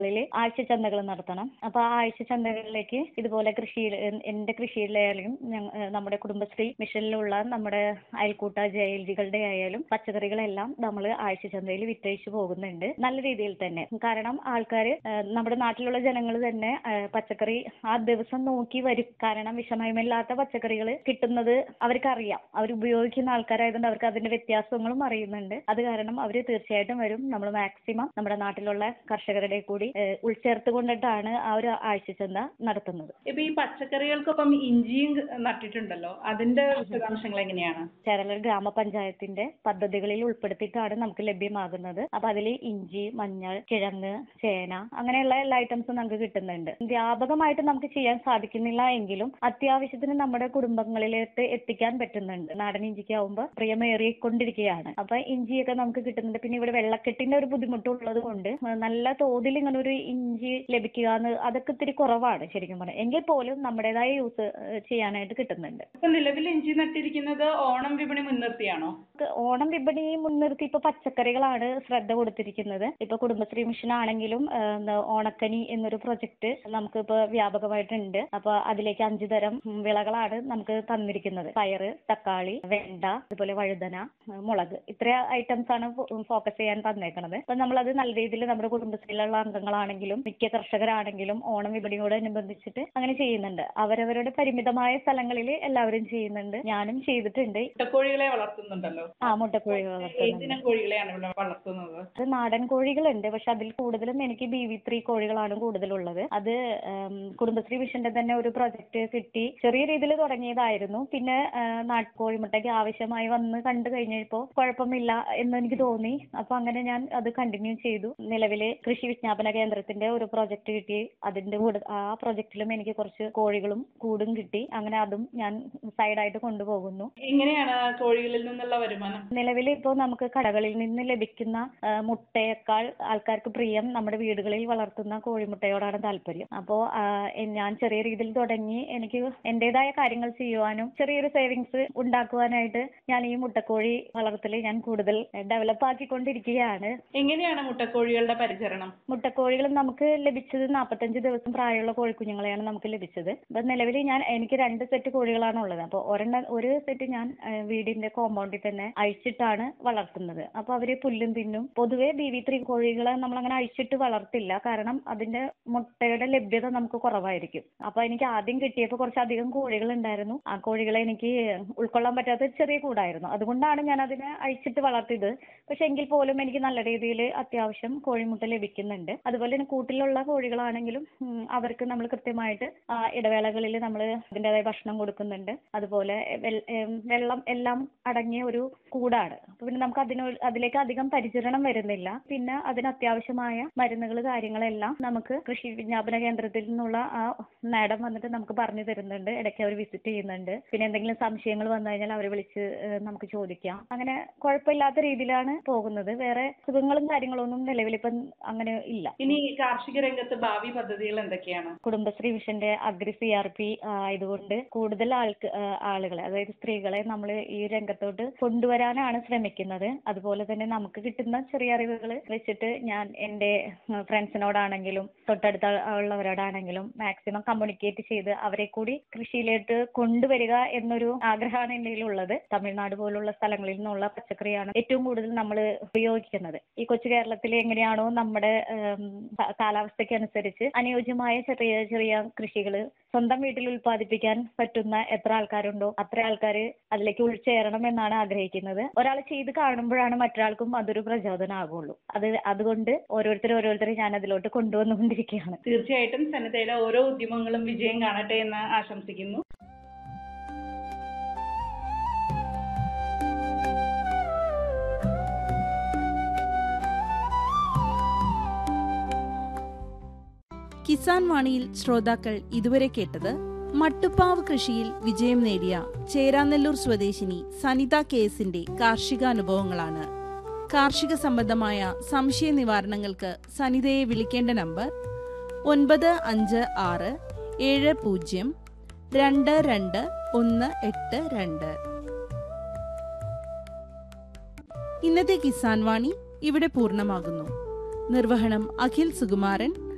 ില് ആഴ്ച ചന്തകൾ നടത്തണം അപ്പൊ ആ ആഴ്ച ചന്തകളിലേക്ക് ഇതുപോലെ കൃഷിയിൽ എന്റെ കൃഷിയിലായാലും ഞങ്ങ- ഏഹ് നമ്മുടെ കുടുംബശ്രീ മിഷനിലുള്ള നമ്മുടെ അയൽക്കൂട്ട ജയൽജികളുടെ ആയാലും പച്ചക്കറികളെല്ലാം നമ്മൾ ആഴ്ച ചന്തയിൽ വിറ്റഴിച്ചു പോകുന്നുണ്ട് നല്ല രീതിയിൽ തന്നെ കാരണം ആൾക്കാർ നമ്മുടെ നാട്ടിലുള്ള ജനങ്ങൾ തന്നെ ഏഹ് പച്ചക്കറി ആ ദിവസം നോക്കി വരും കാരണം വിഷമയമില്ലാത്ത പച്ചക്കറികൾ കിട്ടുന്നത് അവർക്കറിയാം അവർ ഉപയോഗിക്കുന്ന ആൾക്കാരായതുകൊണ്ട് അവർക്ക് അതിന്റെ വ്യത്യാസങ്ങളും അറിയുന്നുണ്ട് അത് കാരണം അവർ തീർച്ചയായിട്ടും വരും നമ്മൾ മാക്സിമം നമ്മുടെ നാട്ടിലുള്ള കർഷകരുടെ കൂടി ഏഹ് ഉൾച്ചേർത്തുകൊണ്ടിട്ടാണ് ആ ഒരു ആഴ്ചച്ചന്ത നടത്തുന്നത് ഇപ്പൊ ഈ പച്ചക്കറികൾക്കൊപ്പം ഇഞ്ചിയും നട്ടിട്ടുണ്ടല്ലോ അതിന്റെ വിശദാംശങ്ങൾ എങ്ങനെയാണ് ചേരലൂർ ഗ്രാമപഞ്ചായത്തിന്റെ പദ്ധതികളിൽ ഉൾപ്പെടുത്തിയിട്ടാണ് നമുക്ക് ലഭ്യമാകുന്നത് അപ്പൊ അതിൽ ഇഞ്ചി മഞ്ഞൾ കിഴങ്ങ് ചേന അങ്ങനെയുള്ള എല്ലാ ഐറ്റംസും നമുക്ക് കിട്ടുന്നുണ്ട് വ്യാപകമായിട്ട് നമുക്ക് ചെയ്യാൻ സാധിക്കുന്നില്ല എങ്കിലും അത്യാവശ്യത്തിന് നമ്മുടെ കുടുംബങ്ങളിലേക്ക് എത്തിക്കാൻ പറ്റുന്നുണ്ട് നാടൻ ഇഞ്ചിക്ക് ആവുമ്പോൾ പ്രിയമേറിക്കൊണ്ടിരിക്കുകയാണ് അപ്പൊ ഇഞ്ചിയൊക്കെ നമുക്ക് കിട്ടുന്നുണ്ട് പിന്നെ ഇവിടെ വെള്ളക്കെട്ടിന്റെ ഒരു ബുദ്ധിമുട്ടുള്ളത് കൊണ്ട് നല്ല തോതിൽ ഇങ്ങനെ ഒരു ഇഞ്ചി ലഭിക്കുക എന്ന് അതൊക്കെ ഇത്തിരി കുറവാണ് ശരിക്കും പറഞ്ഞാൽ എങ്കിൽ പോലും നമ്മുടേതായ യൂസ് ചെയ്യാനായിട്ട് കിട്ടുന്നുണ്ട് ഇപ്പൊ നിലവിൽ ഇഞ്ചി നട്ടിരിക്കുന്നത് ഓണം വിപണി മുൻനിർത്തിയാണോ നമുക്ക് ഓണം വിപണി മുൻനിർത്തി ഇപ്പൊ പച്ചക്കറികളാണ് ശ്രദ്ധ കൊടുത്തിരിക്കുന്നത് ഇപ്പൊ കുടുംബശ്രീ മിഷൻ ആണെങ്കിലും ആ, എന്താ ഓണക്കനി എന്നൊരു പ്രൊജക്ട് നമുക്ക് ഇപ്പൊ വ്യാപകമായിട്ടുണ്ട് അപ്പൊ അതിലേക്ക് അഞ്ചു തരം ഉം, വിളകളാണ് നമുക്ക് തന്നിരിക്കുന്നത് പയറ് തക്കാളി വെണ്ട അതുപോലെ വഴുതന ആ, മുളക് ഇത്ര ഐറ്റംസ് ആണ് ഫോക്കസ് ചെയ്യാൻ തന്നേക്കുന്നത് അപ്പൊ നമ്മളത് നല്ല രീതിയിൽ നമ്മുടെ കുടുംബശ്രീയിലുള്ള അംഗങ്ങളാണെങ്കിലും മിക്ക കർഷകരാണെങ്കിലും ഓണം വിപണിയോടനുബന്ധിച്ചിട്ട് അങ്ങനെ ചെയ്യുന്നുണ്ട് അവരവരുടെ പരിമിതമായ സ്ഥലങ്ങളിൽ എല്ലാവരും ചെയ്യുന്നുണ്ട് ഞാനും ചെയ്തിട്ടുണ്ട് മുട്ടക്കോഴികളെ വളർത്തുന്നുണ്ടല്ലോ ആ മുട്ടക്കോഴി ഏത് വളർത്തുന്നുണ്ട് ഇനം കോഴികളെയാണ് ഇവിടെ വളർത്തുന്നത് അത് നാടൻ കോഴികളുണ്ട് പക്ഷെ അതിൽ കൂടുതലും എനിക്ക് ബി വി ത്രീ കോഴികളാണ് കൂടുതലുള്ളത് അത് ഉം, കുടുംബശ്രീ മിഷന്റെ തന്നെ ഒരു പ്രൊജക്ട് കിട്ടി ചെറിയ രീതിയിൽ തുടങ്ങിയതായിരുന്നു പിന്നെ ആ, നാട്ടുകോഴിമുട്ടയ്ക്ക് ആവശ്യമായി വന്ന് കണ്ടു കഴിഞ്ഞപ്പോ കുഴപ്പമില്ല എന്ന് എനിക്ക് തോന്നി അപ്പൊ അങ്ങനെ ഞാൻ അത് കണ്ടിന്യൂ ചെയ്തു നിലവിലെ കൃഷി വിജ്ഞാപന കേന്ദ്രത്തിന്റെ ഒരു പ്രൊജക്ട് കിട്ടി അതിന്റെ കൂടെ ആ പ്രൊജക്റ്റിലും എനിക്ക് കുറച്ച് കോഴികളും കൂടും കിട്ടി അങ്ങനെ അതും ഞാൻ സൈഡായിട്ട് കൊണ്ടുപോകുന്നു എങ്ങനെയാണ് ആ കോഴികളിൽ നിന്നുള്ള വരുമാനം നിലവിൽ ഇപ്പോൾ നമുക്ക് കടകളിൽ നിന്ന് ലഭിക്കുന്ന ആ, മുട്ടയേക്കാൾ ആൾക്കാർക്ക് പ്രിയം നമ്മുടെ വീടുകളിൽ വളർത്തുന്ന കോഴിമുട്ടയോടാണ് താല്പര്യം അപ്പോൾ ഞാൻ ചെറിയ രീതിയിൽ തുടങ്ങി എനിക്ക് എന്റേതായ കാര്യങ്ങൾ ചെയ്യുവാനും ചെറിയൊരു സേവിങ്സ് ഉണ്ടാക്കുവാനായിട്ട് ഞാൻ ഈ മുട്ടക്കോഴി വളർത്തൽ ഞാൻ കൂടുതൽ ഡെവലപ്പ് ആക്കിക്കൊണ്ടിരിക്കുകയാണ് എങ്ങനെയാണ് മുട്ടക്കോഴികളുടെ പരിചരണം മുട്ടക്കോഴികൾ നമുക്ക് ലഭിച്ചത് നാൽപ്പത്തഞ്ച് ദിവസം പ്രായമുള്ള കോഴിക്കുഞ്ഞുങ്ങളെയാണ് നമുക്ക് ലഭിച്ചത് അപ്പൊ നിലവിൽ ഞാൻ എനിക്ക് രണ്ട് സെറ്റ് കോഴികളാണ് ഉള്ളത് അപ്പോൾ ഒരെണ്ണം ഒരു സെറ്റ് ഞാൻ ആ, വീടിന്റെ കോമ്പൗണ്ടിൽ തന്നെ അഴിച്ചിട്ടാണ് വളർത്തുന്നത് അപ്പൊ അവര് പുല്ലും തിന്നും പൊതുവെ ബി വി ത്രീ കോഴികളെ നമ്മൾ അങ്ങനെ അഴിച്ചിട്ട് വളർത്തില്ല കാരണം അതിന്റെ മുട്ടയുടെ ലഭ്യത നമുക്ക് കുറവായിരിക്കും അപ്പൊ എനിക്ക് ആദ്യം കിട്ടിയപ്പോൾ കുറച്ചധികം കോഴികൾ ഉണ്ടായിരുന്നു ആ കോഴികളെ എനിക്ക് ഉൾക്കൊള്ളാൻ പറ്റാത്ത ഒരു ചെറിയ കൂടായിരുന്നു അതുകൊണ്ടാണ് ഞാൻ അതിനെ അഴിച്ചിട്ട് വളർത്തിയത് പക്ഷെ എങ്കിൽ പോലും എനിക്ക് നല്ല രീതിയിൽ അത്യാവശ്യം കോഴിമുട്ട ലഭിക്കുന്നുണ്ട് അതുപോലെ തന്നെ കൂട്ടിലുള്ള കോഴികളാണെങ്കിലും ഉം, അവർക്ക് നമ്മൾ കൃത്യമായിട്ട് ആ ഇടവേളകളിൽ നമ്മൾ അതിൻ്റെതായ ഭക്ഷണം കൊടുക്കുന്നുണ്ട് അതുപോലെ വെൽ- ഏം, വെള്ളം എല്ലാം അടങ്ങിയ ഒരു കൂടാണ് അപ്പൊ പിന്നെ നമുക്ക് അതിനോ അതിലേക്ക് അധികം പരിചരണം വരുന്നില്ല പിന്നെ അതിന് അത്യാവശ്യമായ മരുന്നുകൾ കാര്യങ്ങളെല്ലാം നമുക്ക് കൃഷി വിജ്ഞാപന കേന്ദ്രത്തിൽ നിന്നുള്ള ആ മാഡം വന്നിട്ട് നമുക്ക് പറഞ്ഞു തരുന്നുണ്ട് ഇടയ്ക്ക് അവർ വിസിറ്റ് ചെയ്യുന്നുണ്ട് പിന്നെ എന്തെങ്കിലും സംശയങ്ങൾ വന്നു കഴിഞ്ഞാൽ അവരെ വിളിച്ച് ഏഹ്, നമുക്ക് ചോദിക്കാം അങ്ങനെ കുഴപ്പമില്ലാത്ത രീതിയിലാണ് പോകുന്നത് വേറെ സുഖങ്ങളും കാര്യങ്ങളൊന്നും നിലവിലിപ്പം അങ്ങനെ ഇല്ല ഇനി കാർഷിക രംഗത്ത് ഭാവി പദ്ധതികൾ എന്തൊക്കെയാണ് കുടുംബശ്രീ മിഷന്റെ അഗ്രി സി ആർ പി ആയതുകൊണ്ട് കൂടുതൽ ആൾക്ക് ആ, ആളുകളെ അതായത് സ്ത്രീകളെ നമ്മൾ ഈ രംഗത്തോട്ട് കൊണ്ടുവരാനാണ് ശ്രമിക്കുന്നത് അതുപോലെ തന്നെ നമുക്ക് കിട്ടുന്ന ചെറിയ അറിവുകൾ വെച്ചിട്ട് ഞാൻ എൻ്റെ ഫ്രണ്ട്സിനോടാണെങ്കിലും തൊട്ടടുത്ത ഉള്ളവരോടാണെങ്കിലും മാക്സിമം കമ്മ്യൂണിക്കേറ്റ് ചെയ്ത് അവരെ കൂടി കൃഷിയിലേക്ക് കൊണ്ടുവരിക എന്നൊരു ആഗ്രഹമാണ് എൻ്റെ ഉള്ളത് തമിഴ്നാട് പോലുള്ള സ്ഥലങ്ങളിൽ നിന്നുള്ള പച്ചക്കറിയാണ് ഏറ്റവും കൂടുതൽ നമ്മൾ ഉപയോഗിക്കുന്നത് ഈ കൊച്ചു കേരളത്തിൽ എങ്ങനെയാണോ നമ്മുടെ ഉം, കാ- കാലാവസ്ഥയ്ക്ക് അനുസരിച്ച് അനുയോജ്യമായ ചെറിയ ചെറിയ കൃഷികൾ സ്വന്തം വീട്ടിൽ ഉൽപ്പാദിപ്പിക്കാൻ പറ്റുന്ന എത്ര ആൾക്കാരുണ്ടോ അത്ര ആൾക്കാർ അതിലേക്ക് ഉൾച്ചേരണം എന്നാണ് ആഗ്രഹിക്കുന്നത് ഒരാൾ ചെയ്ത് കാണുമ്പോഴാണ് മറ്റൊരാൾക്കും അതൊരു പ്രചോദനമാകുള്ളൂ അത് അതുകൊണ്ട് ഓരോരുത്തർ ഓരോരുത്തരെ ഞാൻ അതിലോട്ട് കൊണ്ടുവന്നുകൊണ്ടിരിക്കുകയാണ് തീർച്ചയായിട്ടും സന്നദ്ധയുടെ ഓരോ ഉദ്യമങ്ങളും വിജയം കാണട്ടെ എന്ന് ആശംസിക്കുന്നു കിസാൻ വാണിയിൽ ശ്രോതാക്കൾ ഇതുവരെ കേട്ടത് മട്ടുപ്പാവ് കൃഷിയിൽ വിജയം നേടിയ ചേരാനെല്ലൂർ സ്വദേശിനി സനിത കേസിന്റെ കാർഷികാനുഭവങ്ങളാണ് കാർഷിക സംബന്ധമായ സംശയ നിവാരണങ്ങൾക്ക് സനിതയെ വിളിക്കേണ്ട നമ്പർ ഒൻപത് അഞ്ച് ആറ് ഏഴ് പൂജ്യം രണ്ട് രണ്ട് ഒന്ന് എട്ട് രണ്ട് ഇന്നത്തെ കിസാൻ വാണി ഇവിടെ പൂർണ്ണമാകുന്നു നിർവഹണം അഖിൽ സുകുമാരൻ